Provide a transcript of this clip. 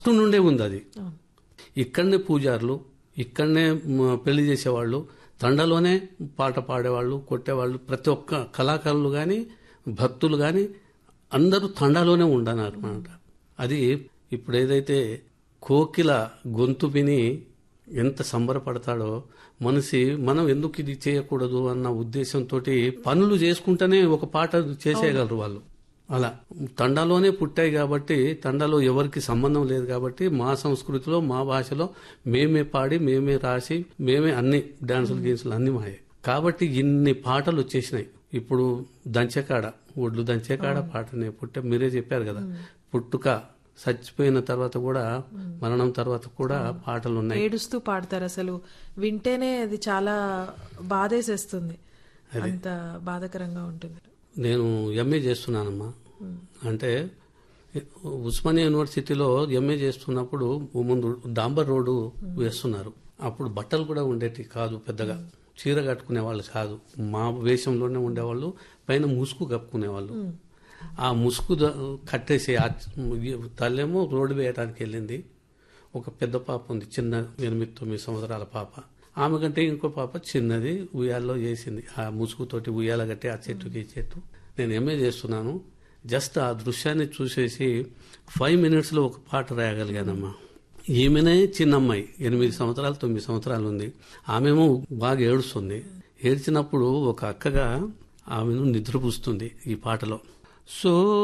First నుండే ఉంది అది అవును. ఇక్కడనే పూజారులు ఇక్కడనే మ, పెళ్లి చేసేవాళ్ళు తండలోనే పాట పాడేవాళ్ళు కొట్టేవాళ్ళు ప్రతి ఒక్క కళాకారులు కానీ భక్తులు కానీ అందరూ తండాలోనే ఉండన్నారు అన్నమాట అది ఇప్పుడు ఏదైతే కోకిల గొంతు విని ఎంత సంబరపడతాడో మనిషి మనం ఎందుకు ఇది చేయకూడదు అన్న ఉద్దేశంతో పనులు చేసుకుంటేనే ఒక పాట చేసేయగలరు వాళ్ళు అలా తండాలోనే పుట్టాయి కాబట్టి తండాలో ఎవరికి సంబంధం లేదు కాబట్టి మా సంస్కృతిలో మా భాషలో మేమే పాడి మేమే రాసి మేమే అన్ని డాన్సులు గీన్సులు అన్ని మాయే కాబట్టి ఇన్ని పాటలు వచ్చేసినాయి ఇప్పుడు దంచెకాడ ఒడ్లు దంచెకాడ పాటనే పుట్టే మీరే చెప్పారు కదా పుట్టుక చచ్చిపోయిన తర్వాత కూడా మరణం తర్వాత కూడా పాటలు ఉన్నాయి ఏడుస్తూ పాడతారు అసలు వింటేనే అది చాలా బాధేసేస్తుంది అంత బాధకరంగా ఉంటుంది నేను ఎంఏ చేస్తున్నానమ్మా అంటే ఉస్మానియా యూనివర్సిటీలో ఎంఏ చేస్తున్నప్పుడు ముందు డాంబర్ రోడ్డు వేస్తున్నారు అప్పుడు బట్టలు కూడా ఉండేటి కాదు పెద్దగా చీర కట్టుకునే వాళ్ళు కాదు మా వేషంలోనే ఉండేవాళ్ళు పైన ముసుగు కప్పుకునేవాళ్ళు ఆ ముసుగు ద- కట్టేసి ఆ తల్లేమో రోడ్డు వేయడానికి వెళ్ళింది ఒక పెద్ద పాప ఉంది చిన్న ఎనిమిది తొమ్మిది సంవత్సరాల పాప ఆమె కంటే ఇంకో పాప చిన్నది ఉయ్యాల్లో చేసింది ఆ ముసుగుతోటి ఉయ్యాల కట్టి ఆ చెట్టుకి ఈ చెట్టు నేను ఎంఏ చేస్తున్నాను జస్ట్ ఆ దృశ్యాన్ని చూసేసి ఫైవ్ మినిట్స్లో ఒక పాట రాయగలిగానమ్మా ఈమెనే చిన్న అమ్మాయి ఎనిమిది సంవత్సరాలు తొమ్మిది సంవత్సరాలు ఉంది ఆమెమో బాగా ఏడుస్తుంది ఏడ్చినప్పుడు ఒక అక్కగా ఆమెను నిద్రపుస్తుంది ఈ పాటలో సో